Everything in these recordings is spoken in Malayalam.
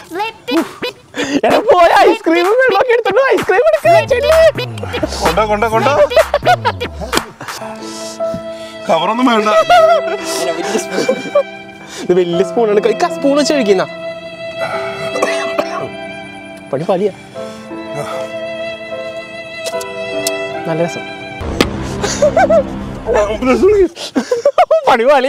എടാ പോയ ഐസ്ക്രീം വെള്ളമൊക്കെ എടുത്തോണ്ട് ഐസ്ക്രീം കൊണ്ട കൊണ്ട കൊണ്ട കവറൊന്നും വേണ്ട ഇത് വലിയ സ്പൂണാണ് കഴിക്ക സ്പൂൺ വെച്ച് കഴിക്കുന്ന പണി പലിയ നല്ല രസം പണി പാളി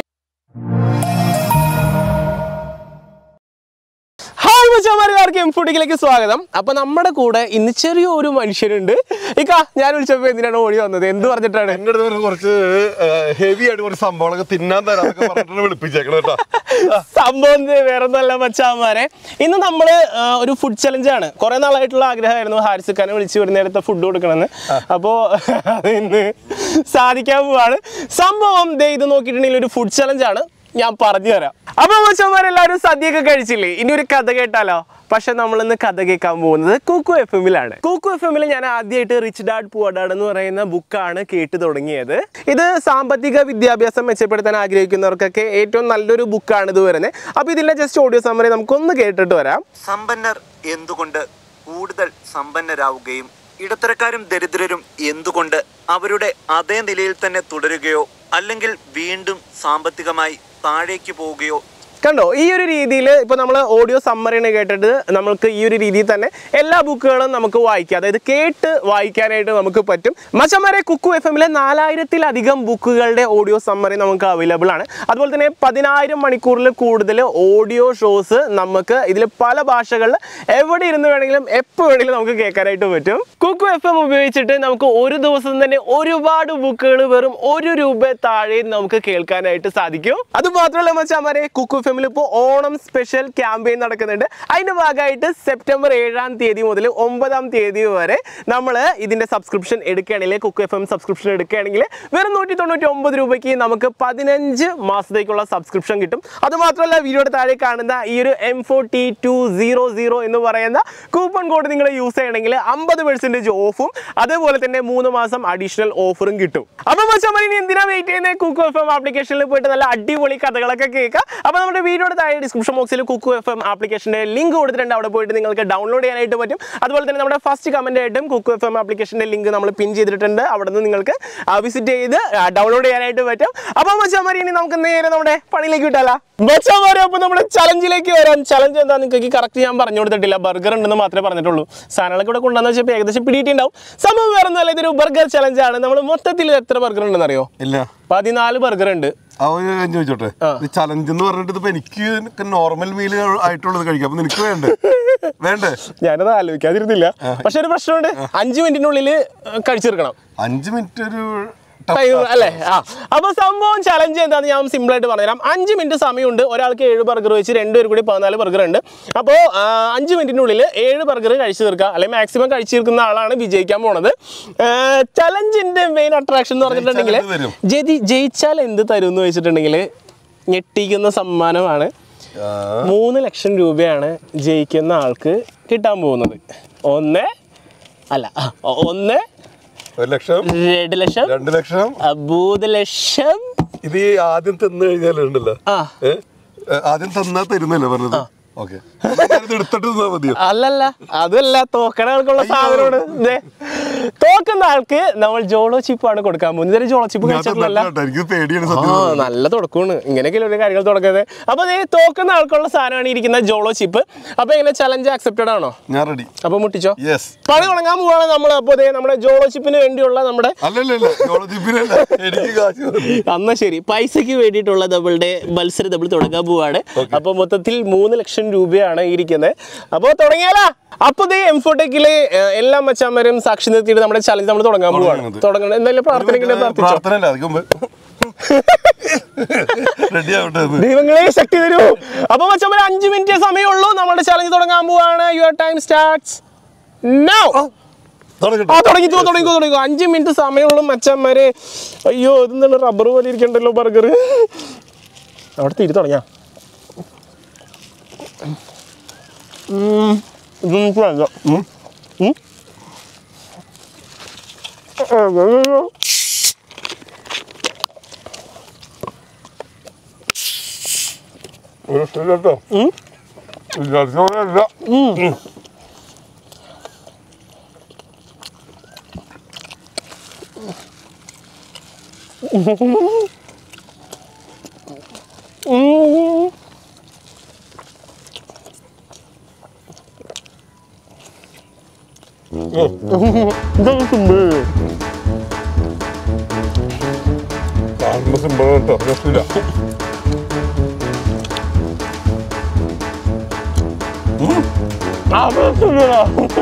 ഹായ് മച്ചാമാർക്ക് എം ഫുഡിലേക്ക് സ്വാഗതം അപ്പൊ നമ്മുടെ കൂടെ ഇന്ന് ചെറിയൊരു മനുഷ്യനുണ്ട് ഇക്ക ഞാൻ വിളിച്ചപ്പോ എന്തിനാണ് ഓടി വന്നത് എന്ത് പറഞ്ഞിട്ടാണ് എന്റെ അടുത്ത് പറഞ്ഞ കുറച്ച് ഹെവി ആയിട്ട് കുറച്ച് സംഭവങ്ങളൊക്കെ തിന്നാൻ തരാന്നൊക്കെ പറഞ്ഞിട്ട് വിളിപ്പിച്ചേക്കണം കേട്ടോ സംഭവം ഇത് വേറൊന്നുമല്ല മച്ചാമാരെ ഇന്ന് നമ്മൾ ഒരു ഫുഡ് ചലഞ്ച് ആണ് കുറെ നാളായിട്ടുള്ള ആഗ്രഹമായിരുന്നു ഹാരിസ് ഖാനെ വിളിച്ച് ഒരു നേരത്തെ ഫുഡ് കൊടുക്കണമെന്ന് അപ്പോൾ അത് ഇന്ന് സാധിക്കാൻ പോവാണ് സംഭവം ദേ ഇത് നോക്കിയിട്ടുണ്ടെങ്കിൽ ഒരു ഫുഡ് ചലഞ്ച് ആണ് ഞാൻ പറഞ്ഞു തരാം അപ്പൊ മച്ചന്മാരെല്ലാവരും സദ്യയൊക്കെ കഴിച്ചില്ലേ ഇനി ഒരു കഥ കേട്ടാലോ പക്ഷെ നമ്മൾ ഇന്ന് കഥ കേൾക്കാൻ പോകുന്നത് കൂക്കു എഫ് എമ്മിലാണ് കൂക്കു എഫ് എമ്മിൽ ഞാൻ ആദ്യമായിട്ട് റിച്ച് ഡാഡ് പുവർ ഡാഡ് എന്ന് പറയുന്ന ബുക്കാണ് കേട്ട് തുടങ്ങിയത് ഇത് സാമ്പത്തിക വിദ്യാഭ്യാസം മെച്ചപ്പെടുത്താൻ ആഗ്രഹിക്കുന്നവർക്കൊക്കെ ഏറ്റവും നല്ലൊരു ബുക്കാണ് ഇത് വരുന്നത് അപ്പൊ ഇതിന്റെ ജസ്റ്റ് ഓഡിയോ സമ്മറി നമുക്കൊന്ന് കേട്ടിട്ട് വരാം സമ്പന്നർ എന്തുകൊണ്ട് കൂടുതൽ സമ്പന്നരാവുകയും ഇടത്തരക്കാരും ദരിദ്രരും എന്തുകൊണ്ട് അവരുടെ അതേ നിലയിൽ തന്നെ തുടരുകയോ അല്ലെങ്കിൽ വീണ്ടും സാമ്പത്തികമായി താഴേക്ക് പോവുകയോ കണ്ടോ ഈ ഒരു രീതിയിൽ ഇപ്പൊ നമ്മൾ ഓഡിയോ സമ്മറിന് കേട്ടിട്ട് നമുക്ക് ഈ ഒരു രീതിയിൽ തന്നെ എല്ലാ ബുക്കുകളും നമുക്ക് വായിക്കാം അതായത് കേട്ട് വായിക്കാനായിട്ട് നമുക്ക് പറ്റും മച്ചന്മാരെ കുക്കു എഫ് എമ്മിലെ നാലായിരത്തിലധികം ബുക്കുകളുടെ ഓഡിയോ സമ്മറി നമുക്ക് അവൈലബിൾ ആണ് അതുപോലെ തന്നെ പതിനായിരം മണിക്കൂറിൽ കൂടുതൽ ഓഡിയോ ഷോസ് നമുക്ക് ഇതിൽ പല ഭാഷകളിൽ എവിടെ ഇരുന്ന് വേണമെങ്കിലും എപ്പോൾ വേണമെങ്കിലും നമുക്ക് കേൾക്കാനായിട്ട് പറ്റും കുക്കു എഫ് എം ഉപയോഗിച്ചിട്ട് നമുക്ക് ഒരു ദിവസം തന്നെ ഒരുപാട് ബുക്കുകൾ വെറും ഒരു രൂപ താഴെ നമുക്ക് കേൾക്കാനായിട്ട് സാധിക്കും അത് മാത്രമല്ല മച്ചാമാരെ കുക്കു എഫ് എമ്മിൽ ഇപ്പോൾ ഓണം സ്പെഷ്യൽ ക്യാമ്പയിൻ നടക്കുന്നുണ്ട് അതിന്റെ ഭാഗമായിട്ട് സെപ്റ്റംബർ ഏഴാം തീയതി മുതൽ ഒമ്പതാം തീയതി വരെ നമ്മൾ ഇതിന്റെ സബ്സ്ക്രിപ്ഷൻ എടുക്കുകയാണെങ്കിൽ കുക്കു എഫ് എം സബ്സ്ക്രിപ്ഷൻ എടുക്കുകയാണെങ്കിൽ വെറും നൂറ്റി തൊണ്ണൂറ്റി ഒമ്പത് രൂപയ്ക്ക് നമുക്ക് പതിനഞ്ച് മാസത്തേക്കുള്ള സബ്സ്ക്രിപ്ഷൻ കിട്ടും അത് മാത്രമല്ല വീഡിയോയുടെ താഴെ കാണുന്ന ഈ ഒരു M four T two zero zero എന്ന് പറയുന്ന കൂപ്പൺ കോഡ് നിങ്ങൾ യൂസ് ചെയ്യണമെങ്കിൽ അമ്പത് പെർസെൻറ്റേജ് ഓഫും അതേപോലെ തന്നെ മൂന്ന് മാസം അഡീഷണൽ ഓഫറും കിട്ടും അപ്പൊ മച്ചാൻ ഇനി എന്തിനാ വെയിറ്റ് ചെയ്യുന്നത് കുക്കു എഫ് എം ആപ്ലിക്കേഷനിൽ പോയിട്ട് നല്ല അടിപൊളി കഥകളൊക്കെ കേൾക്കാം അപ്പൊ നമ്മുടെ വീഡിയോയുടെ താഴെ ഡിസ്ക്രിപ്ഷൻ ബോക്സിൽ കുക്കു എഫ് എം ആപ്ലിക്കേഷന്റെ ലിങ്ക് കൊടുത്തിട്ടുണ്ട് അവിടെ പോയിട്ട് നിങ്ങൾക്ക് ഡൗൺലോഡ് ചെയ്യാനായിട്ട് പറ്റും അതുപോലെ തന്നെ നമ്മുടെ ഫസ്റ്റ് കമന്റ് ആയിട്ടും കുക്കു എഫ് എം ആപ്ലിക്കേഷന്റെ ലിങ്ക് നമ്മൾ പിൻ ചെയ്തിട്ടുണ്ട് അവിടെ നിന്ന് നിങ്ങൾക്ക് വിസിറ്റ് ചെയ്ത് ഡൗൺലോഡ് ചെയ്യാനായിട്ട് പറ്റും അപ്പൊ മച്ചാമാരി ഇനി നമുക്ക് നേരെ നമ്മുടെ പണിയിലേക്ക് വിട്ടാലോ മച്ചാമാരി അപ്പൊ നമ്മുടെ ചലഞ്ചിലേക്ക് വരാം ചലഞ്ച് എന്താ നിങ്ങൾക്ക് കറക്റ്റ് ഞാൻ പറഞ്ഞു കൊടുത്തിട്ടില്ല ബർഗർ ഉണ്ടെന്ന് മാത്രമേ പറഞ്ഞിട്ടുള്ളൂ സാധനങ്ങളൊക്കെ ഇവിടെ കൊണ്ടുവന്ന് വെച്ചപ്പോൾ ഏകദേശം പിടിയിട്ടുണ്ടാവും സംഭവം വേറെ ഒന്നുമല്ല ഇതൊരു ബർഗർ ചലഞ്ച് ആണ് നമ്മൾ മൊത്തത്തിൽ എത്ര ബർഗർ ഉണ്ടെന്ന് അറിയോ ഇല്ല പതിനാല് ബർഗർ ഉണ്ട് ആ ഒരു കാര്യം ചോദിച്ചോട്ടെ ഈ ചലഞ്ച് എന്ന് പറഞ്ഞിട്ട് ഇപ്പൊ എനിക്ക് നോർമൽ മീൽ ആയിട്ടുള്ളത് കഴിക്കാം അപ്പൊ നിനക്ക് വേണ്ടേ വേണ്ടേ ഞാനത് ആലോചിക്കാതിരുന്നില്ല പക്ഷെ ഒരു പ്രശ്നമുണ്ട് അഞ്ച് മിനിറ്റിനുള്ളിൽ കഴിച്ചെടുക്കണം അഞ്ച് മിനിറ്റ് ഒരു ടൈം അല്ലേ ആ അപ്പൊ സംഭവം ചലഞ്ച് എന്താന്ന് ഞാൻ സിമ്പിൾ ആയിട്ട് പറഞ്ഞുതരാം അഞ്ച് മിനിറ്റ് സമയമുണ്ട് ഒരാൾക്ക് ഏഴ് ബർഗർ വെച്ച് രണ്ടുപേർ കൂടി പതിനാല് ബർഗർ ഉണ്ട് അപ്പോൾ അഞ്ച് മിനിറ്റിനുള്ളിൽ ഏഴ് ബർഗർ കഴിച്ചു തീർക്കുക അല്ലെങ്കിൽ മാക്സിമം കഴിച്ചു തീർക്കുന്ന ആളാണ് വിജയിക്കാൻ പോണത് ചലഞ്ചിന്റെ മെയിൻ അട്രാക്ഷൻ എന്ന് പറഞ്ഞിട്ടുണ്ടെങ്കിൽ എന്ത് തരും? ജതി ജയിച്ചാൽ എന്ത് തരും എന്ന് വെച്ചിട്ടുണ്ടെങ്കിൽ ഞെട്ടിക്കുന്ന സമ്മാനമാണ് ആ, മൂന്ന് ലക്ഷം രൂപയാണ് ജയിക്കുന്ന ആൾക്ക് കിട്ടാൻ പോകുന്നത് ഒന്ന് അല്ല ഒ- ഒന്ന് ഒരു ലക്ഷം രണ്ട് ലക്ഷം രണ്ട് ലക്ഷം മൂന്ന് ലക്ഷം ഇത് ഈ ആദ്യം തിന്നു കഴിഞ്ഞാലുണ്ടല്ലോ ആ ഏ? ഏ, ആദ്യം തന്നാ തരുന്നല്ലേ പറഞ്ഞത് ഓക്കെ എടുത്തിട്ട് തിന്നാ മതിയോ അല്ലല്ല അതല്ല തോക്കണ ആൾക്കുള്ള സാധനമാണ് ദേ, തോക്കുന്ന ആൾക്ക് നമ്മൾ ജോളോ ചിപ്പാണ് കൊടുക്കാൻ പോകുന്നത് ഇതുവരെ ജോളോ ചിപ്പ് ഞാൻ കഴിച്ചിട്ടില്ല തന്നിട്ടില്ല കേട്ടോ. എനിക്ക് പേടിയാണ് ആ സത്യം പറഞ്ഞാൽ. നല്ല തുടക്കമാണ് ഇങ്ങനെയൊക്കെ ഒരു കാര്യങ്ങൾ തുടക്കുന്നത് അപ്പൊ ദേ തോക്കുന്ന ആൾക്കുള്ള സാധനമാണ് ഇരിക്കുന്ന ജോളോ ചിപ്പ് അപ്പൊ എങ്ങനെ ചലഞ്ച് അക്സെപ്റ്റഡ് ആണോ ഞാൻ റെഡി അപ്പൊ മുട്ടിച്ചോ യെസ് പണി തുടങ്ങാൻ പോവാണ് നമ്മൾ അപ്പോൾ ദേ നമ്മുടെ ജോളോ ചിപ്പിന് വേണ്ടിയുള്ള നമ്മുടെ അല്ലല്ല ജോളജിപ്പിനല്ല എനിക്ക് കാശ് മതി. അന്ന ശരി പൈസക്ക് വേണ്ടിയിട്ടുള്ള നമ്മളുടെ മത്സരം നമ്മൾ തുടങ്ങാൻ പോവാണ് അപ്പൊ മൊത്തത്തിൽ മൂന്ന് ലക്ഷം രൂപയാണ് ഇരിക്കുന്നത് അപ്പൊ തുടങ്ങിയാലാ അപ്പൊ ദേ എംഫോടെക്കിലെ എല്ലാ മച്ചാന്മാരും സാക്ഷി നിർത്തിയിട്ട് നമ്മുടെ ചലഞ്ച് നമ്മൾ തുടങ്ങാൻ പോവാണ് തുടങ്ങുന്നത്. തുടങ്ങണം എന്തായാലും പ്രാർത്ഥനയ്ക്ക് പ്രാർത്ഥിച്ചോ പ്രാർത്ഥന അല്ല അതിന് മുമ്പ് റെഡി ആവട്ടെ അത്. ദൈവങ്ങളെ ശക്തി തരൂ അപ്പൊ മച്ചമ്മ അഞ്ച് മിനിറ്റ് സമയമുള്ളൂ നമ്മുടെ ചലഞ്ച് തുടങ്ങാൻ പോവാണ് യുവർ ടൈം സ്റ്റാർട്ട്സ് നൗ തുടങ്ങട്ടെ. ആ തുടങ്ങി തുടങ്ങി തുടങ്ങി അഞ്ച് മിനിറ്റ് സമയമുള്ളൂ മച്ചന്മാരെ അയ്യോ ഇതെന്താണ് റബ്ബർ പോലെ ഇരിക്കണ്ടല്ലോ ബർഗർ അവിടെ തിരി തുടങ്ങിയ ഒരു രക്ഷയില്ല കേട്ടോ. വിചാരിച്ചോളല്ല ഉം. ഇതാണ് സിമ്പിൾ കാണുമ്പോ സിമ്പിൾ കേട്ടോ രസമില്ല ആ പ്രശ്നമില്ലടാ.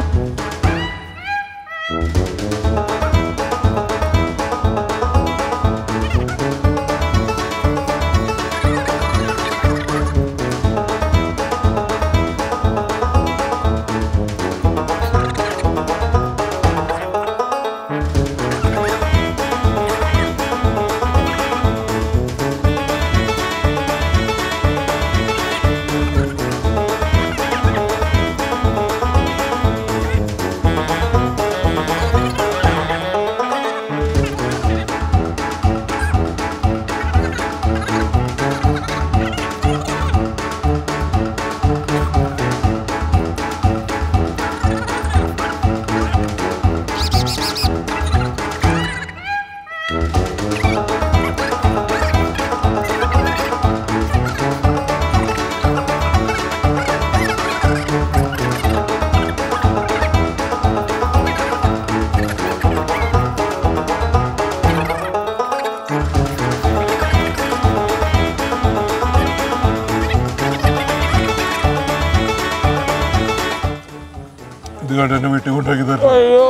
ഇത് കണ്ട് എന്നെ വീട്ടിൽ കൊണ്ടാക്കി തരണം അയ്യോ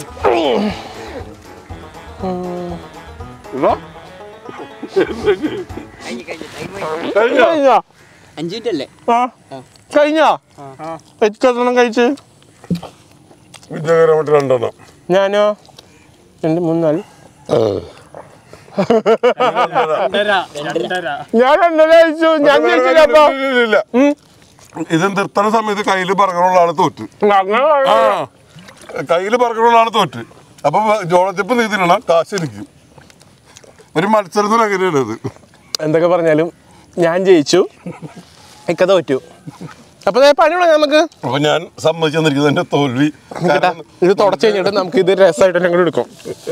ഇതാ. കഴിഞ്ഞോ അഞ്ചു മിനിറ്റ് അല്ലേ ആ കഴിഞ്ഞോ എത്ര എണ്ണം കഴിച്ച് വിജയകരമായിട്ട് രണ്ടെണ്ണം ഞാനോ രണ്ട് മൂന്ന് നാല് ഞാൻ രണ്ടര കഴിച്ചു ഞാൻ കഴിച്ചില്ല അപ്പൊ ഇല്ല, ഇല്ല. ഇത് നിർത്തണ സമയത്ത് കയ്യിൽ പറക്കണുള്ള ആള് തോറ്റ് അങ്ങനെ ആ കയ്യിൽ പറക്കണുള്ള ആള് തോറ്റ് അപ്പൊ ജോളച്ചപ്പ് നീ തിന്നണം കാശ് എനിക്ക് ഒരു മത്സരത്തിന് അങ്ങനെയാണ് അത് എന്തൊക്കെ പറഞ്ഞാലും ഞാൻ ജയിച്ചു ഇക്ക തോറ്റു അപ്പൊ ദേ പണി തുടങ്ങാം നമുക്ക് അപ്പൊ ഞാൻ സമ്മതിച്ചു തന്നിരിക്കുന്നത് എന്റെ തോൽവി കേട്ടാ കാരണം ഇത് തുടച്ചു കഴിഞ്ഞിട്ട് നമുക്ക് ഇത് രസമായിട്ട് ഞങ്ങൾ എടുക്കും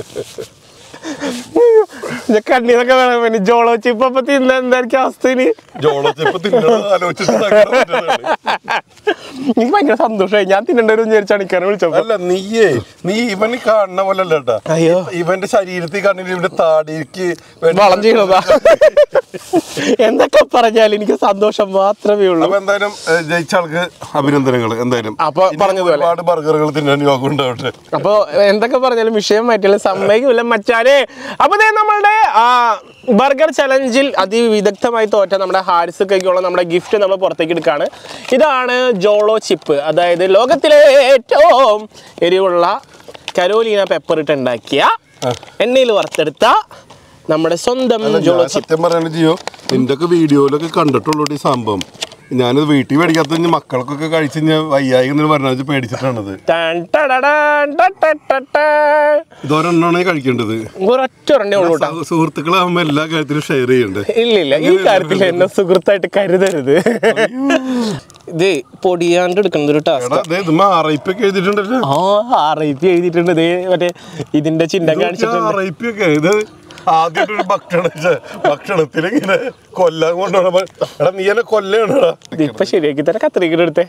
ഞാൻ കണ്ണീന്നൊക്കെ വേണം പിന്നെ ജോളോ ചിപ്പ് അപ്പൊ തിന്ന എന്തായിരിക്കും അവസ്ഥ ഇനി ജോളച്ചപ്പ് തിന്നണം ആലോചിച്ചിട്ട് ഉണ്ടാക്കിയ പറ്റതാണ്. എനിക്ക് ഭയങ്കര സന്തോഷമായി ഞാൻ തിന്നണ്ട ഒരു വിചാരിച്ചാണ് ഇക്കാരെ വിളിച്ചപ്പോ അല്ല നീയേ നീ ഇവന് കാണുന്ന പോലെ അല്ല കേട്ടാ അയ്യോ. ഇവന്റെ ശരീരത്തിൽ കണ്ണിൽ ഇവന്റെ താടിക്ക് വേണ്ടി- വളം ചെയ്യണതാ എന്തൊക്കെ പറഞ്ഞാലും എനിക്ക് സന്തോഷം മാത്രമേ ഉള്ളൂ അപ്പൊ എന്തായാലും ഏഹ്, ജയിച്ച ആൾക്ക് അഭിനന്ദനങ്ങൾ എന്തായാലും അപ്പൊ ഇനി പറഞ്ഞതുപോലെ. ഒരുപാട് ബർഗറുകൾ തിന്നാൻ യോഗം ഉണ്ടാവട്ടെ അപ്പൊ എന്തൊക്കെ പറഞ്ഞാലും വിഷയം മാറ്റിയാലും സമ്മതിക്കില്ല മച്ചാരെ അപ്പൊ ദേ നമ്മളുടെ ആ ബർഗർ ചലഞ്ചിൽ അതിവിദഗ്ധമായി തോറ്റ നമ്മുടെ ഹാരിസൊക്കെയുള്ള നമ്മുടെ ഗിഫ്റ്റ് നമ്മൾ പുറത്തേക്ക് എടുക്കുകയാണ് ഇതാണ് ജോളോ ചിപ്പ് അതായത് ലോകത്തിലെ ഏറ്റവും എരിവുള്ള കരോലീന പെപ്പർ ഇട്ട് ഉണ്ടാക്കിയ എണ്ണയിൽ വറുത്തെടുത്ത നമ്മുടെ സ്വന്തം അല്ല, ജോളോ ഞാൻ ചിപ്പ് സത്യം പറയാൻ ചെയ്യോ നിന്റെ ഒക്കെ വീഡിയോയിലൊക്കെ കണ്ടിട്ടുള്ളൂ ഈ സംഭവം ഞാനിത് വീട്ടിൽ മേടിക്കാത്ത ഇനി മക്കൾക്കൊക്കെ കഴിച്ച് ഞാൻ വയ്യായി എന്ന് പറഞ്ഞാൽ പേടിച്ചിട്ടാണത് ടാൻ ടടടാൻ ട ട ട ട. ഇതൊരെണ്ണമാണ് കഴിക്കേണ്ടത് ഒരൊറ്റ ഒരെണ്ണേ ഉള്ളൂ കേട്ടോ സഹ- സുഹൃത്തുക്കളാകുമ്പോ എല്ലാ കാര്യത്തിലും ഷെയർ ചെയ്യണ്ടേ ഇല്ല ഇല്ല ഈ കാര്യത്തിൽ എന്നെ സുഹൃത്തായിട്ട് കരുതരുത് ഇത് പൊടിയാണ്ട് എടുക്കുന്നത് ഒരു ടാസ്ക് എടാ ദേ ഇത് ആറൈപ്പ് ഒക്കെ എഴുതിയിട്ടുണ്ടല്ലോ ആ ആർ ഐ പി എഴുതിയിട്ടുണ്ട് ദേ മറ്റേ ഇതിന്റെ ചിഹ്നം കാണിച്ചിട്ടുണ്ട് ആറൈപ്പ് ഒക്കെ ഇത് ആദ്യമായിട്ട് ഒരു ഭക്ഷണ ഭക്ഷണത്തിൽ ഇങ്ങനെ കൊല്ലാൻ കൊണ്ടുപോകണം എടാ നീ എന്നെ കൊല്ലണടാ ഇത് ഇപ്പൊ ശരിയാക്കി തരാം കത്രികയുടെ അടുത്ത്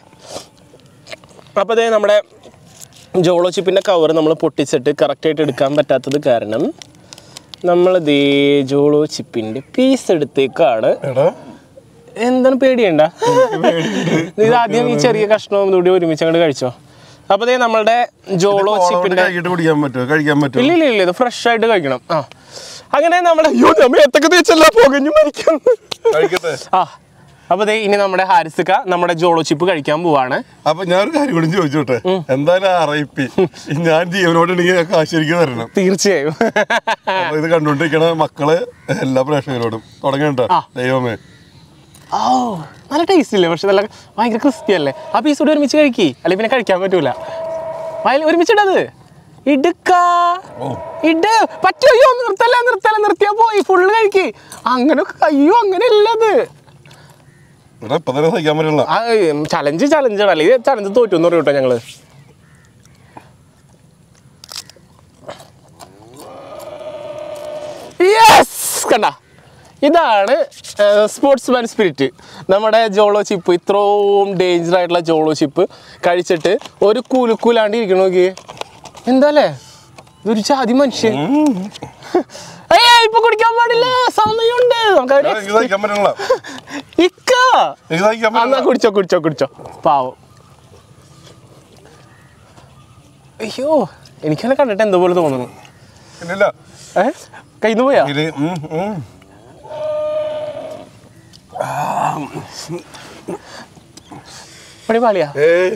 അപ്പൊ അതേ നമ്മുടെ ജോളോ ചിപ്പിന്റെ കവർ നമ്മൾ പൊട്ടിച്ചിട്ട് കറക്റ്റായിട്ട് എടുക്കാൻ പറ്റാത്തത് കാരണം നമ്മൾ ദേ ജോളോ ചിപ്പിന്റെ പീസ് എടുത്തേക്കാണ് എടാ എന്താണ് പേടിയണ്ട ഇത് ആദ്യം ഈ ചെറിയ കഷ്ണവും കൂടി ഒരുമിച്ച് അങ്ങോട്ട് കഴിച്ചോ അപ്പൊ ദേ നമ്മളുടെ ജോളോ ഓളോട് ചിപ്പിന്റെ കഴിക്കിട്ട് കുടിക്കാൻ പറ്റുമോ കഴിക്കാൻ പറ്റുമോ ഇല്ല ഇല്ല ഇല്ല ഇത് ഫ്രഷ് ആയിട്ട് കഴിക്കണം ആ അങ്ങനെ നമ്മുടെ അയ്യോ നമ്മ എത്തൊക്കെ തേച്ചല്ല പുകഞ്ഞു മരിക്കും കഴിക്കട്ടെ ആ അപ്പൊ ദേ ഇനി നമ്മുടെ ഹാരിസുക്ക നമ്മുടെ ജോളോ ചിപ്പ് കഴിക്കാൻ പോവാണ് അപ്പൊ ഞാനൊരു കാര്യം കൂടി ചോദിച്ചോട്ടെ എന്തായാലും ആറൈപ്പി ഞാൻ ജീവനോട് ഉണ്ടെങ്കിൽ കാശ് എനിക്ക് തരണം തീർച്ചയായും അപ്പൊ ഇത് കണ്ടുകൊണ്ടിരിക്കണ മക്കള് എല്ലാ പ്രേക്ഷകരോടും തുടങ്ങണ്ട ആ. ദൈവമേ ഓ നല്ല ടേസ്റ്റ് ഇല്ലേ പക്ഷെ നല്ല ഭയങ്കര ക്രിസ്പി അല്ലേ ആ പീസ് കൂടി ഒരുമിച്ച് കഴിക്കി അല്ലെ പിന്നെ കഴിക്കാൻ പറ്റൂല വയൽ ഒരുമിച്ചിടത് ഇടുക്ക ഇട് പറ്റോ അയ്യോ നിർത്തല്ല നിർത്തല്ല നിർത്തിയാ പോയി ഫുള്ള് കഴിക്ക് അങ്ങനെ അയ്യോ അങ്ങനെ അല്ലത് എടാ ഇപ്പൊ തന്നെ സഹിക്കാൻ പറ്റില്ല ആ ചലഞ്ച് ചലഞ്ചാണ് അല്ലെങ്കിൽ ചലഞ്ച് തോറ്റു എന്ന് പറയും കേട്ടോ ഞങ്ങള് യെസ് കണ്ട ഇതാണ് സ്പോർട്സ്മാൻ സ്പിരിറ്റ് നമ്മുടെ ജോളോ ചിപ്പ് ഇത്രയും ഡേഞ്ചർ ആയിട്ടുള്ള ജോളോ ചിപ്പ് കഴിച്ചിട്ട് ഒരു കുലുക്കുലാണ്ട് ഇരിക്കണ നോക്കി എന്താല്ലേ ഇതൊരു ജാതി മനുഷ്യൻ ഏയ് ഇപ്പൊ കുടിക്കാൻ പാടില്ല സമയമുണ്ട് നമുക്ക് എടാ, എനിക്ക് സഹിക്കാൻ പറ്റില്ല ഇക്ക എനിക്ക് സഹിക്കാൻ എന്നാ പറ്റില്ല കുടിച്ചോ കുടിച്ചോ കുടിച്ചോ പാവം അയ്യോ എനിക്കങ്ങനെ കണ്ടിട്ട് എന്തോ പോലെ തോന്നുന്നു ഇല്ല ഏ കയ്യിന്ന് പോയാ ഇത് ഉം, ഉം. പണി പാളിയാ ഏയ്.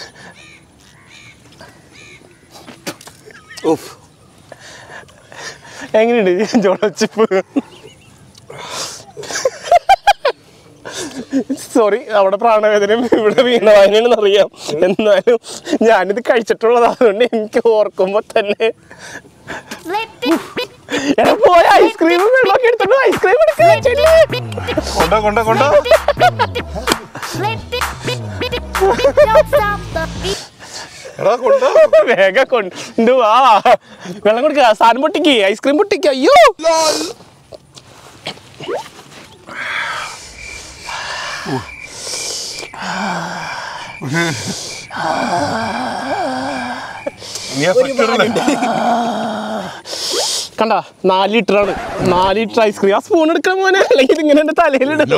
ഉഫ്. എങ്ങനെയുണ്ട് ജോളച്ചിപ്പ് സോറി അവിടെ പ്രാണവേദനയും ഇവിടെ വീണവായനാണെന്ന് അറിയാം എന്നാലും ഞാനിത് കഴിച്ചിട്ടുള്ളത് അതുകൊണ്ട് എനിക്ക് ഓർക്കുമ്പോ തന്നെ എടാ പോയ ഐസ്ക്രീം വെള്ളമൊക്കെ എടുത്തോണ്ട് ഐസ്ക്രീം എടുക്കാൻ കൊണ്ട കൊണ്ട കൊണ്ട എടാ കൊണ്ട വേഗം കൊണ്ട് വാ വെള്ളം കൊടുക്ക സാധനം പൊട്ടിക്ക് ഐസ്ക്രീം പൊട്ടിക്ക അയ്യോ നീ effect ഇടല്ലേ? കണ്ട നാല് ലിറ്റർ ആണ് നാല് ലിറ്റർ ഐസ്ക്രീം ആ സ്പൂൺ എടുക്കാൻ മോനെ അല്ലെങ്കിൽ ഇതിങ്ങനെ എന്റെ തലയിലിടും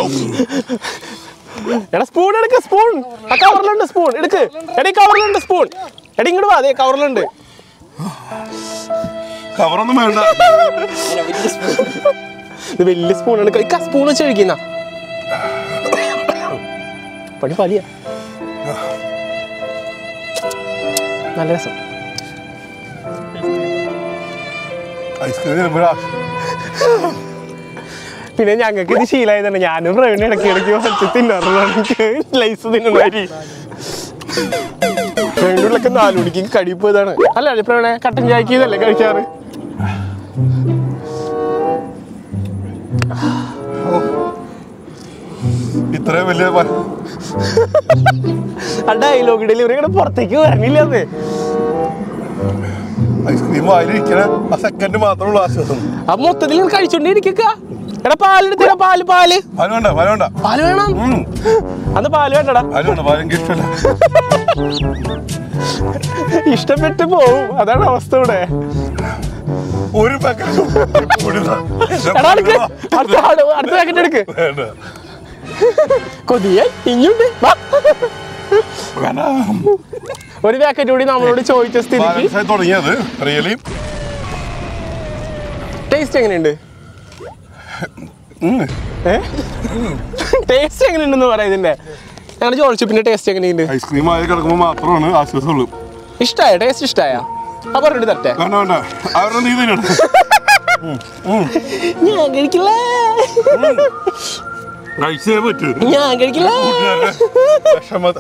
എടാ സ്പൂൺ എടുക്ക സ്പൂൺ ആ കവറിലുണ്ട് സ്പൂൺ എടുക്ക് എടി കവറിലുണ്ട് സ്പൂൺ എടി ഇങ്ങോട്ട് വാ അതെ കവറിലുണ്ട് കവറൊന്നും വേണ്ട ഇത് വലിയ സ്പൂൺ എടുക്ക ഇക്ക സ്പൂൺ വെച്ച് കഴിക്കുന്ന പണി പാലിയ നല്ല രസം ഐസ്ക്രീം തരുമ്പോഴാ പിന്നെ ഞങ്ങൾക്ക് ഇത് ശീലമായതാണ് ഞാനും പ്രവീണ ഇടയ്ക്ക് ഇടയ്ക്ക് വച്ച് തിന്നാറുള്ളതാണ് എനിക്ക് ലൈസ് തിന്നണമാരി പ്രവീണിലൊക്കെ നാലു മണിക്ക് കടി പോയതാണ് അല്ല പ്രവീണ കട്ടൻ ചായക്ക് ഇതല്ലേ കഴിക്കാറ് ഇത്രയും വലിയ പ- ആ ഡയലോഗ് ഡെലിവറി കൂടെ പുറത്തേക്ക് വരണില്ല അത് ഐസ്ക്രീം വായിലിരിക്കണ ആ സെക്കൻഡ് മാത്രമേ ഉള്ളൂ ആശ്വാസം ആ മൊത്തത്തിൽ ഇങ്ങനെ കഴിച്ചോണ്ടേ ഇരിക്കുക എടാ പാലെടുത്തടാ പാല് പാല് പാല് വേണ്ട പാല് വേണ്ട പാല് വേണം ഉം. അന്ന് പാല് വേണ്ടടാ പാല് വേണ്ട പാല് എനിക്ക് ഇഷ്ടമല്ല ഇഷ്ടപ്പെട്ട് പോവും അതാണ് അവസ്ഥ ഇവിടെ ഒരു പാക്കറ്റ് എടാ എടുക്ക് അടുത്ത ആള് അടുത്ത പാക്കറ്റ് എടുക്ക് വേണ്ട കൊതിയായി ഇനിയുണ്ട് വാ. വേണ്ട ഒരു പാക്കറ്റ് കൂടി നമ്മളോട് ചോദിച്ച സ്ഥിതിക്ക് ബാലൻസ് ആയി തുടങ്ങിയത് റിയലി ടേസ്റ്റ് എങ്ങനെയുണ്ട് ടേസ്റ്റ് എങ്ങനെയുണ്ടെന്ന് പറയാം ഇതിന്റെ ഞങ്ങളുടെ ചോദിച്ചപ്പിന്റെ ടേസ്റ്റ് എങ്ങനെയുണ്ട് ഐസ്ക്രീം ആയി കിടക്കുമ്പോൾ മാത്രമാണ് ആശ്വാസമുള്ളൂ ഇഷ്ടായ ടേസ്റ്റ് ഇഷ്ടായ അപ്പൊ പറഞ്ഞിട്ട് തരട്ടെ വേണ്ട വേണ്ട അവരുടെ നീ തന്നെയാണ് ഞാൻ കഴിക്കില്ല കഴിച്ചേ പറ്റൂ ഞാൻ കഴിക്കില്ല വിഷമത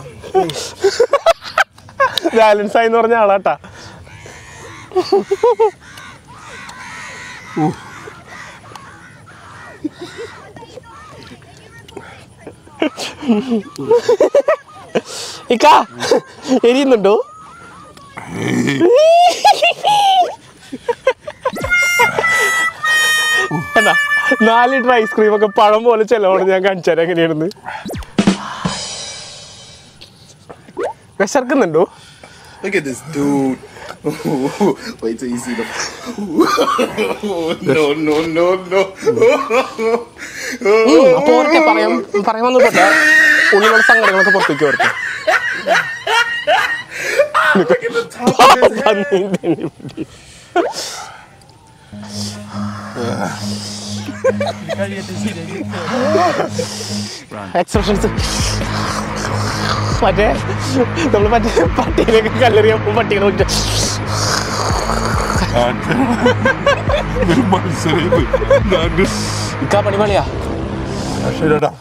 ബാലൻസ് ആയി എന്ന് പറഞ്ഞ ആളാട്ടാ ഇക്ക എരിയുന്നുണ്ടോ എന്നാ നാല് ലിറ്റർ ഐസ്ക്രീം ഒക്കെ പഴം പോലെ ചെലവാണ് ഞാൻ കാണിച്ചുതരാം എങ്ങനെയാണെന്ന് വിശർക്കുന്നുണ്ടോ Look at this dude. Wait till you see the. no, no, no, no. ഉം, അപ്പൊ ഓർക്കെ പറയാം പറയാൻ വന്നപ്പെട്ട ഉള്ളിലുള്ള സങ്കടങ്ങളൊക്കെ പുറത്തേക്ക് ഓർക്കെ എക്സ്പ്രഷൻസ് മറ്റേ നമ്മൾ മറ്റേ പട്ടീനൊക്കെ കല്ലെറിയപ്പോൾ പട്ടികളെ നോക്കിട്ട് ഒരു മത്സരം ഇത്. ഞാന് ഇക്കാ പണി പണിയാ ശരിടാ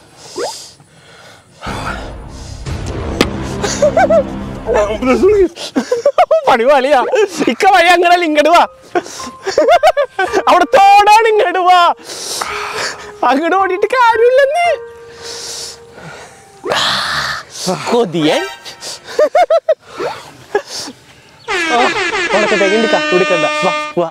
പണി പണിയാ ഇക്ക വഴി അങ്ങനെ ഇങ്ങോട്ട് വാ അവിടെ തോടാണ് ഇങ്ങോട്ട് വാ അങ്ങോട്ട് ഓടിയിട്ട് കാര്യമില്ലെന്ന് കൊതിയൻ ഉണക്കത്തേക്ക് എടുക്ക എടുക്കണ്ട വാ വാ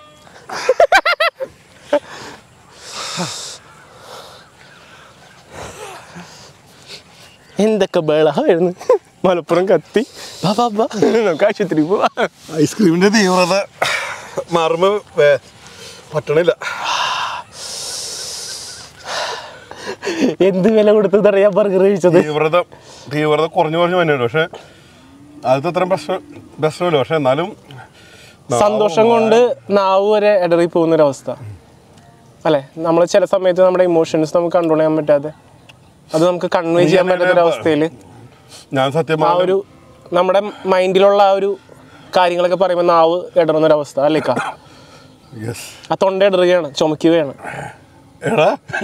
എന്തൊക്കെ ബഹളമായിരുന്നു മലപ്പുറം കത്തി വാ വാ വാ നമുക്ക് ആശുപത്രി പോവാ ഐസ്ക്രീമിന്റെ തീവ്രത മാറുമ്പോ വേ- പറ്റണില്ല എന്ത് വില കൊടുത്തതറിയാ ബർഗർ കഴിച്ചത് തീവ്രത തീവ്രത കുറഞ്ഞു കുറഞ്ഞു വന്നെയുള്ളൂ പക്ഷെ ആദ്യത്തെ അത്രയും പ്രശ്നം പ്രശ്നമില്ല പക്ഷെ എന്നാലും സന്തോഷം കൊണ്ട് നാവ് വരെ ഇടറി പോകുന്നൊരവസ്ഥ അല്ലെ നമ്മൾ ചില സമയത്ത് നമ്മുടെ ഇമോഷൻസ് നമുക്ക് കൺട്രോൾ ചെയ്യാൻ പറ്റാതെ അത് നമുക്ക് കൺവേ ചെയ്യാൻ പറ്റാത്തൊരവസ്ഥയിൽ ഞാൻ സത്യം ആ ഒരു നമ്മുടെ മൈൻഡിലുള്ള ആ ഒരു കാര്യങ്ങളൊക്കെ പറയുമ്പോൾ നാവ് ഇടറുന്നൊരവസ്ഥ അല്ലേക്കാ യെസ് ആ തൊണ്ട ഇടറുകയാണ് ചുമക്കുകയാണ് എടാ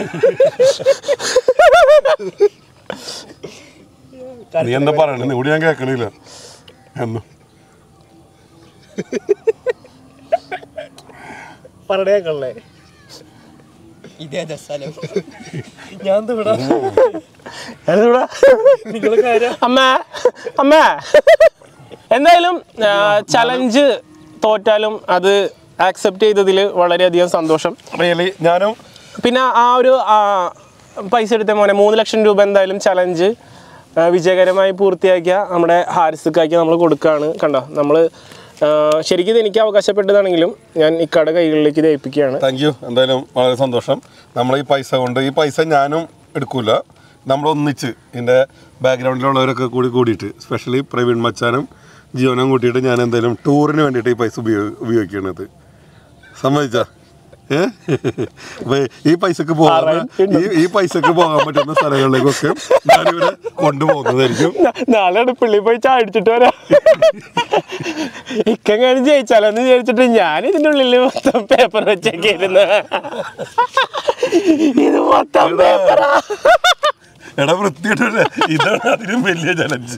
നീ എന്താ പറയണേ ഇവിടെ ഞാൻ കേൾക്കണില്ല എന്ന് പറഞ്ഞേക്കള്ളേ ഇതേതാ സ്ഥലം ഞാൻ അമ്മ അമ്മ എന്തായാലും ചലഞ്ച് തോറ്റാലും അത് ആക്സെപ്റ്റ് ചെയ്തതിൽ വളരെയധികം സന്തോഷം റിയലി ഞാനും പിന്നെ ആ ഒരു ആ, പൈസ എടുത്ത മോനെ മൂന്ന് ലക്ഷം രൂപ എന്തായാലും ചലഞ്ച് വിജയകരമായി പൂർത്തിയാക്കിയ നമ്മുടെ ഹാരിസുക്കാക്കി നമ്മൾ കൊടുക്കുകയാണ് കണ്ടോ നമ്മൾ ശരിക്കും ഇത് എനിക്ക് അവകാശപ്പെട്ടതാണെങ്കിലും ഞാൻ ഇക്കടെ കൈകളിലേക്ക് ഇത് ഏൽപ്പിക്കുകയാണ് താങ്ക് യു എന്തായാലും വളരെ സന്തോഷം നമ്മൾ ഈ പൈസ കൊണ്ട് ഈ പൈസ ഞാനും എടുക്കൂല നമ്മൾ ഒന്നിച്ച് ഇതിൻ്റെ ബാക്ക്ഗ്രൗണ്ടിലുള്ളവരൊക്കെ കൂടി കൂടിയിട്ട് സ്പെഷ്യലി പ്രവീൺ മച്ചാനും ജീവനും കൂട്ടിയിട്ട് ഞാൻ എന്തായാലും ടൂറിന് വേണ്ടിയിട്ട് ഈ പൈസ ഉപയോഗ ഉപയോഗിക്കണത് സമ്മതിച്ച ഏ അപ്പൊ ഈ പൈസക്ക് പോകാൻ ഈ ഈ പൈസക്ക് പോകാൻ പറ്റുന്ന സ്ഥലങ്ങളിലേക്കൊക്കെ ഞാനിവരെ കൊണ്ടുപോകുന്നതായിരിക്കും ന- നാളെ അടുപ്പള്ളി പോയി ചാടിച്ചിട്ട് വരാം ഇക്കെങ്ങനെ ജയിച്ചാലോന്ന് വിചാരിച്ചിട്ട് ഞാൻ ഇതിന്റെ ഉള്ളിൽ മൊത്തം പേപ്പർ വെച്ചൊക്കെ ഇരുന്ന് ഇത് മൊത്തം പേപ്പറാ എടാ വൃത്തിയിട്ടല്ലേ ഇതാണ് അതിനും വലിയ ചലഞ്ച്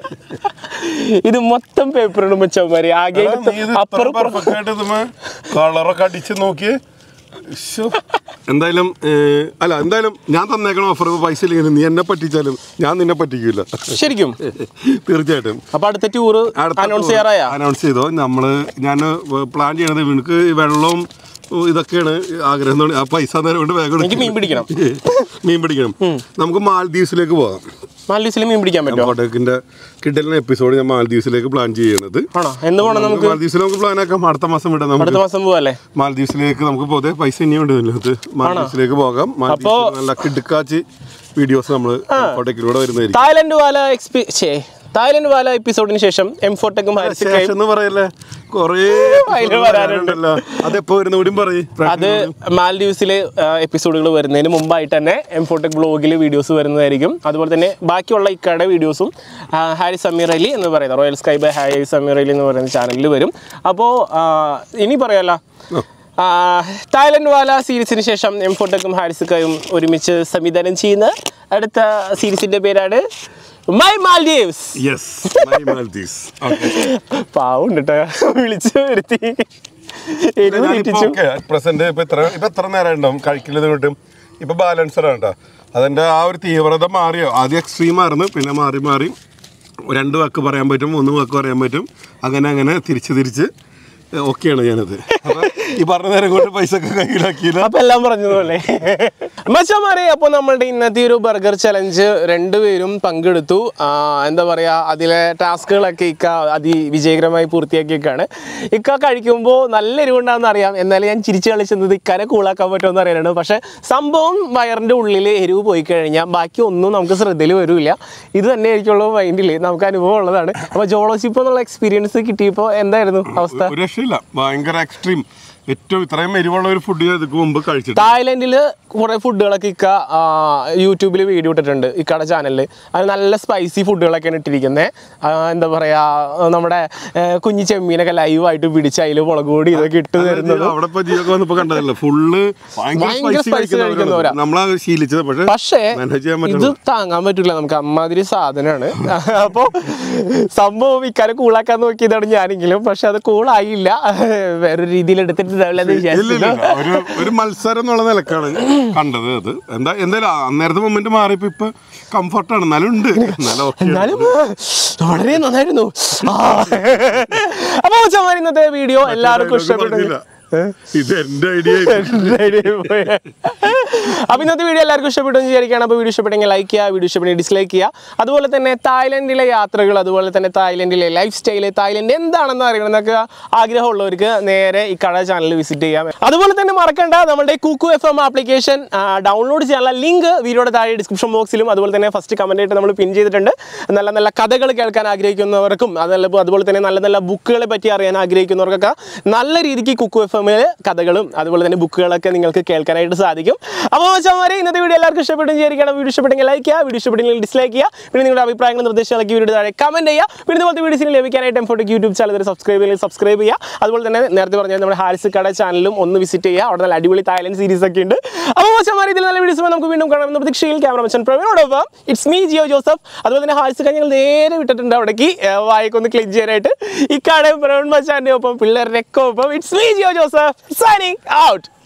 ഇത് മൊത്തം പേപ്പറാണ് മച്ചന്മാര് ആകെ എടുത്ത് അപ്പുറം ഇപ്പുറം- കളറൊക്കെ അടിച്ച് നോക്കി ശ്ശോ. എന്തായാലും ഏഹ്, അല്ല എന്തായാലും ഞാൻ തന്നേക്കണ ഓഫർ പൈസ ഇല്ലെങ്കിൽ നീ എന്നെ പറ്റിച്ചാലും ഞാൻ നിന്നെ പറ്റിക്കില്ല ശരിക്കും തീർച്ചയായിട്ടും അപ്പൊ അടുത്ത ടൂറ് അനൗൺസ് ചെയ്യാറായ അനൗൺസ് ചെയ്തോ നമ്മള് ഞാൻ പ്ലാൻ ചെയ്യണത് എനിക്ക് ഈ വെള്ളവും ഇതൊക്കെയാണ് ആഗ്രഹം എന്ന് പറഞ്ഞാ ആ പൈസ നേരം കൊണ്ട് വേഗം എനിക്ക് മീൻ പിടിക്കണം. മീൻ പിടിക്കണം നമുക്ക് മാൽദീവ്സിലേക്ക് പോകാം മാലദ്വീപ്സിൽ മീൻ പിടിക്കാൻ പറ്റുമോ കോട്ടക്കിന്റെ കിട്ടലിന് എപ്പിസോഡ് ഞാൻ മാൽദീവ്സിലേക്ക് പ്ലാൻ ചെയ്യണത് ആണോ എന്ന് പോണം നമുക്ക് മാൽദീവ്സിൽ നമുക്ക് പ്ലാൻ ആക്കാം അടുത്ത മാസം വിടാം അടുത്ത നമുക്ക് മാസം പോവല്ലേ മാൽദീവ്സിലേക്ക് നമുക്ക് പോതെ പൈസ ഇനിയും ഉണ്ട് ഇതിനകത്ത് മാൽദീവ്സിലേക്ക് പോകാം അപ്പോ- മാൽദീവ്സിൽ നല്ല കിടുക്കാച്ചി വീഡിയോസ് നമ്മൾ കോട്ടക്കിലൂടെ വരുന്നതായിരിക്കും തായ്ലൻഡ് വാല എക്സ്പി ഛേ തായ്ലൻഡ് വാല എപ്പിസോഡിന് ശേഷം എം ഫോർട്ടെക്കും ശേഷം ഹാരിസിക്കയും എന്ന് പറയല്ലേ കൊറേ അതില് വരാനുണ്ട്. അതെപ്പോ വരുന്ന കൂടിയും പറയും അത് മാൽഡീവ്സിലെ എപ്പിസോഡുകൾ വരുന്നതിന് മുമ്പായിട്ട് തന്നെ എം ഫോർടെക് ബ്ലോഗിൽ വീഡിയോസ് വരുന്നതായിരിക്കും അതുപോലെ തന്നെ ബാക്കിയുള്ള ഇക്കയുടെ വീഡിയോസും ആ, ഹാരി സമീർ അലി എന്ന് പറയുന്നത് royal sky by Hari Sameer Ali എന്ന് പറയുന്ന ചാനലിൽ വരും അപ്പോൾ ഇനി പറയാലോ ആ, തായ്ലൻഡ് വാല സീരീസിന് ശേഷം എം ഫോർടെക്കും ഹാരിസുക്കയും ഒരുമിച്ച് സംവിധാനം ചെയ്യുന്ന അടുത്ത സീരീസിന്റെ പേരാണ് my Maldives yes Maldives okay പാവം കേട്ടോ വിളിച്ചു വരുത്തി എരിവ് തെറ്റിച്ചു പ്രസന്റ് ഇപ്പൊ എത്ര ഇപ്പൊ എത്ര നേരം ഉണ്ടാവും കഴിക്കലത് കിട്ടും ഇപ്പൊ ബാലൻസർ ആണ് കേട്ടോ അതിന്റെ ആ ഒരു തീവ്രത മാറിയോ ആദ്യം എക്സ്ട്രീം ആയിരുന്നു പിന്നെ മാറി മാറി രണ്ട് വാക്ക് പറയാൻ പറ്റും മൂന്ന് വാക്ക് പറയാൻ പറ്റും അങ്ങനെ അങ്ങനെ തിരിച്ച് തിരിച്ച് ഓക്കെയാണ് ഞാനത് അപ്പൊ ഈ പറഞ്ഞ നേരം കൊണ്ട് പൈസ ഒക്കെ കയ്യിലാക്കിയില്ല അപ്പൊ എല്ലാം പറഞ്ഞതുപോലെ മച്ചമാരെ അപ്പോൾ നമ്മളുടെ ഇന്നത്തെ ഒരു ബർഗർ ചലഞ്ച് രണ്ടുപേരും പങ്കെടുത്തു ആ, എന്താ പറയാ അതിലെ ടാസ്കുകളൊക്കെ ഇക്ക അതിവിജയകരമായി പൂർത്തിയാക്കിയൊക്കെയാണ് ഇക്ക കഴിക്കുമ്പോൾ നല്ല എരിവുണ്ടാകുന്ന അറിയാം എന്നാലും ഞാൻ ചിരിച്ചു കളിച്ചത് ഇക്കാരെ കൂളാക്കാൻ പറ്റുമെന്ന് അറിയാനാണ് പക്ഷെ സംഭവം വയറിന്റെ ഉള്ളിൽ എരിവ് പോയി കഴിഞ്ഞാൽ ബാക്കി ഒന്നും നമുക്ക് ശ്രദ്ധയിൽ വരില്ല ഇത് തന്നെ ആയിരിക്കുള്ള മൈൻഡിൽ നമുക്ക് അനുഭവം ഉള്ളതാണ് അപ്പോൾ ജോളോസിപ്പ് എന്നുള്ള എക്സ്പീരിയൻസ് കിട്ടിയപ്പോൾ എന്തായിരുന്നു അവസ്ഥ ഒരു രക്ഷയില്ല ഭയങ്കര എക്സ്ട്രീം ഏറ്റവും ഇത്രയും എരിവുള്ള ഒരു ഫുഡ് ഞാൻ ഇതിക്ക് മുമ്പ് കഴിച്ചിട്ട് തായ്ലൻഡിൽ കുറേ ഫുഡുകളൊക്കെ ഇക്ക യൂട്യൂബിൽ വീഡിയോ ഇട്ടിട്ടുണ്ട് ഇക്കയുടെ ചാനലിൽ അത് നല്ല സ്പൈസി ഫുഡുകളൊക്കെയാണ് ഇട്ടിരിക്കുന്നത് എന്താ പറയുക നമ്മുടെ ആ, കുഞ്ഞി ചെമ്മീനൊക്കെ ലൈവായിട്ട് പിടിച്ച് അതിൽ മുളക് പൊടി ഇതൊക്കെ ഇട്ട് തരുന്നത് അവിടെ ഇപ്പൊ ജിയൊക്കെ വന്നപ്പോ കണ്ടതല്ല ഫുള്ള് ഭയങ്കര ഭയങ്കര spicy സ്പൈസി കഴിക്കുന്നവരാ. നമ്മളാ ശീലിച്ചത് പക്ഷെ പക്ഷേ മാനേജ് ചെയ്യാൻ ഇത് പറ്റില്ല താങ്ങാൻ പറ്റില്ല നമുക്ക് അമ്മാതിരി സാധനമാണ് അപ്പോൾ സംഭവം ഇക്കാരെ കൂളാക്കാൻ നോക്കിയതാണ് ഞാനെങ്കിലും പക്ഷെ അത് കൂളായില്ല വേറൊരു രീതിയിൽ എടുത്തിട്ടുണ്ടാവില്ല എന്ന് ഇല്ല, ഇല്ല, വിചാരിച്ചില്ല ഇല്ല. ഒരു ഒരു മത്സരം എന്നുള്ള നിലക്കാണ് കണ്ടത് അത് എന്താ എന്തായാലും അന്നേരത്തെ മൊമെന്റ് മാറിയപ്പോ ഇപ്പൊ കംഫർട്ടാണ് എന്നാലും ഉണ്ട് എന്നാലും okay ആണ്. എന്നാലും വളരെ നന്നായിരുന്നു ആ. അപ്പൊ മച്ചന്മാർ ഇന്നത്തെ വീഡിയോ എല്ലാവർക്കും dialogue ഇഷ്ടപ്പെട്ടു പറഞ്ഞില്ല. ഇത് എന്റെ ഐഡിയ അപ്പൊ ഇന്നത്തെ വീഡിയോ എല്ലാവർക്കും ഇഷ്ടപ്പെട്ടു എന്ന് വിചാരിക്കുകയാണ് അപ്പോൾ വീഡിയോ ഇഷ്ടപ്പെട്ടെങ്കിൽ ലൈക്ക് ചെയ്യുക വീഡിയോ ഇഷ്ടപ്പെട്ടെങ്കിൽ ഡിസ്ലൈക്ക് ചെയ്യുക അതുപോലെ തന്നെ തായ്ലൻഡിലെ യാത്രകൾ അതുപോലെ തന്നെ തായ്ലൻഡിലെ ലൈഫ് സ്റ്റൈല് തായ്ലൻഡ് എന്താണെന്ന് അറിയണമെന്നൊക്കെ ആഗ്രഹമുള്ളവർക്ക് നേരെ ഈ കട ചാനൽ വിസിറ്റ് ചെയ്യാം അതുപോലെ തന്നെ മറക്കണ്ട നമ്മുടെ Kuku F M application download ചെയ്യാനുള്ള ലിങ്ക് വീഡിയോയുടെ താഴെ ഡിസ്ക്രിപ്ഷൻ ബോക്സിലും അതുപോലെ തന്നെ ഫസ്റ്റ് കമന്റ് ആയിട്ട് നമ്മൾ പിൻ ചെയ്തിട്ടുണ്ട് നല്ല നല്ല കഥകൾ കേൾക്കാൻ ആഗ്രഹിക്കുന്നവർക്കും അതല്ല അതുപോലെ തന്നെ നല്ല നല്ല ബുക്കുകളെ പറ്റി അറിയാൻ ആഗ്രഹിക്കുന്നവർക്കൊക്കെ നല്ല രീതിക്ക് കുക്കു എഫ് എമ്മിൽ കഥകളും അതുപോലെ തന്നെ ബുക്കുകളൊക്കെ നിങ്ങൾക്ക് കേൾക്കാനായിട്ട് സാധിക്കും അപ്പോൾ മച്ചാമാരെ ഇന്നത്തെ വീഡിയോ എല്ലാവർക്കും ഇഷ്ടപ്പെട്ടു വിചാരിക്കണം വീഡിയോ ഇഷ്ടപ്പെട്ടെങ്കിൽ ലൈക്ക് ചെയ്യുക വീഡിയോ ഇഷ്ടപ്പെട്ടെങ്കിൽ ഡിസ്ലൈക്ക് ചെയ്യുക പിന്നെ നിങ്ങളുടെ അഭിപ്രായങ്ങളും നിർദ്ദേശങ്ങളൊക്കെ വീഡിയോ താഴെ കമന്റ് ചെയ്യുക പിന്നെ ഇതുപോലത്തെ വീഡിയോസിന് ലഭിക്കാനായിട്ട് എംഫോട്ടിക് യൂട്യൂബ് ചാനൽ സബ്സ്ക്രൈബ് ചെയ്യുക സബ്സ്ക്രൈബ് ചെയ്യുക അതുപോലെ തന്നെ നേരത്തെ പറഞ്ഞ നമ്മുടെ ഹാരിസ് കട ചാനലും ഒന്ന് വിസിറ്റ് ചെയ്യുക അവിടെ നല്ല അടിപൊളി തായ്ലൻഡ് സീരീസ് ഒക്കെ ഉണ്ട് അപ്പോൾ മച്ചാമാരെ ഇതിൽ നല്ല വീഡിയോസ് നമുക്ക് വീണ്ടും കാണാം എന്ന പ്രതീക്ഷയിൽ ക്യാമറ മച്ചൻ പ്രവീണോടൊപ്പം ഇറ്റ്സ് മീ ജിയോ ജോസഫ് അതുപോലെ തന്നെ ഹാരിസ് കട ഞങ്ങൾ നേരെ വിട്ടിട്ടുണ്ട് അവിടേക്ക് ഏർ വായിക്കൊന്ന് ക്ലിക്ക് ചെയ്യാനായിട്ട് ഈ കടയും പ്രവീൺ മച്ചാൻ്റെ ഒപ്പം പിള്ളേരുടെ ഒക്കെ ഒപ്പം it's me Jiyo Joseph signing out